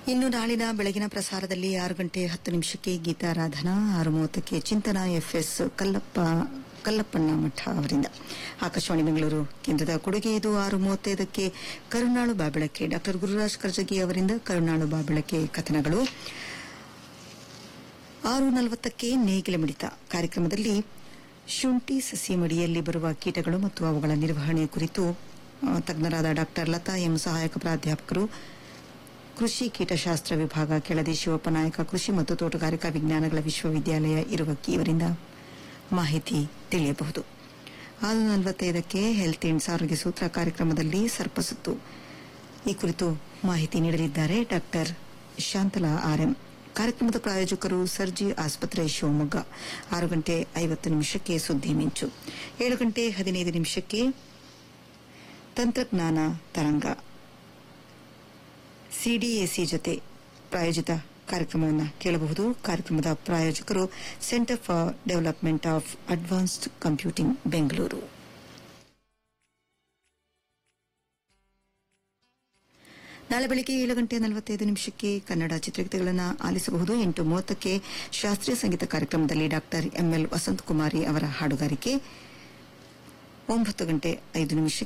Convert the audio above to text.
ಇನ್ನು ನಾಳಿನ ಬೆಳಗಿನ ಪ್ರಸಾರದಲ್ಲಿ ಆರು ಗಂಟೆ ಹತ್ತು ನಿಮಿಷಕ್ಕೆ ಗೀತಾರಾಧನಾ ಆರು ಮೂವತ್ತಕ್ಕೆ ಚಿಂತನ ಎಫ್ಎಸ್ ಕಲ್ಲಪ್ಪ ಕಲ್ಲಪ್ಪಣ್ಣ ಮಠ ಅವರಿಂದ ಆಕಾಶವಾಣಿ ಬೆಂಗಳೂರು ಕೇಂದ್ರದ ಕೊಡುಗೆ ಇದು ಆರು ಮೂವತ್ತೈದಕ್ಕೆ ಕರುಣಾಳು ಬಾಬೆಳಕೆ ಡಾಕ್ಟರ್ ಗುರುರಾಜ್ ಕರ್ಜಗಿ ಅವರಿಂದ ಕರುಣಾಳು ಬಾಬೆಳಕೆ ಕಥನಗಳು ಆರು ನಲವತ್ತಕ್ಕೆ ನೇಗಿಲ ಮಿಡಿತ ಕಾರ್ಯಕ್ರಮದಲ್ಲಿ ಶುಂಠಿ ಸಸಿ ಮಡಿಯಲ್ಲಿ ಬರುವ ಕೀಟಗಳು ಮತ್ತು ಅವುಗಳ ನಿರ್ವಹಣೆ ಕುರಿತು ಆ, ತಜ್ಞರಾದ ಡಾಕ್ಟರ್ ಲತಾ ಎಂ ಸಹಾಯಕ ಪ್ರಾಧ್ಯಾಪಕರು ಕೃಷಿ ಕೀಟಶಾಸ್ತ್ರ ವಿಭಾಗ ಕೆಳದಿ ಶಿವಪ್ಪ ನಾಯಕ ಕೃಷಿ ಮತ್ತು ತೋಟಗಾರಿಕಾ ವಿಜ್ಞಾನಗಳ ವಿಶ್ವವಿದ್ಯಾಲಯ ಇರುವಕ್ಕಿ ಇವರಿಂದ ಮಾಹಿತಿ ತಿಳಿಯಬಹುದು ಆರು ನಲವತ್ತೈದಕ್ಕೆ ಹೆಲ್ತ್ ಇಂಡ್ಸ್ ಆರೋಗ್ಯ ಸೂತ್ರ ಕಾರ್ಯಕ್ರಮದಲ್ಲಿ ಸರ್ಪಸುತ್ತು ಈ ಕುರಿತು ಮಾಹಿತಿ ನೀಡಲಿದ್ದಾರೆ ಡಾಕ್ಟರ್ ಶಾಂತಲಾ ಆರ್ಎಂ ಕಾರ್ಯಕ್ರಮದ ಪ್ರಾಯೋಜಕರು ಸರ್ಜಿ ಆಸ್ಪತ್ರೆ ಶಿವಮೊಗ್ಗ ಆರು ಗಂಟೆ ಐವತ್ತು ನಿಮಿಷಕ್ಕೆ ಸುದ್ದಿ ಮಿಂಚು ಏಳು ಗಂಟೆ ಹದಿನೈದು ನಿಮಿಷಕ್ಕೆ ತಂತ್ರಜ್ಞಾನ ತರಂಗ ಸಿಡಿಎಸಿ ಜೊತೆ ಪ್ರಾಯೋಜಿತ ಕಾರ್ಯಕ್ರಮವನ್ನು ಕೇಳಬಹುದು ಕಾರ್ಯಕ್ರಮದ ಪ್ರಾಯೋಜಕರು centre for development of advanced computing Bengaluru ನಾಳೆ ಬೆಳಿಗ್ಗೆ ಏಳು ಗಂಟೆ ನಲವತ್ತೈದು ನಿಮಿಷಕ್ಕೆ ಕನ್ನಡ ಚಿತ್ರಗೀತೆಗಳನ್ನು ಆಲಿಸಬಹುದು ಎಂಟು ಮೂವತ್ತಕ್ಕೆ ಶಾಸ್ತ್ರೀಯ ಸಂಗೀತ ಕಾರ್ಯಕ್ರಮದಲ್ಲಿ ಡಾಕ್ಟರ್ ಎಂಎಲ್ ವಸಂತಕುಮಾರಿ ಅವರ ಹಾಡುಗಾರಿಕೆ ಒಂಬತ್ತು ಗಂಟೆ ಐದು ನಿಮಿಷಕ್ಕೆ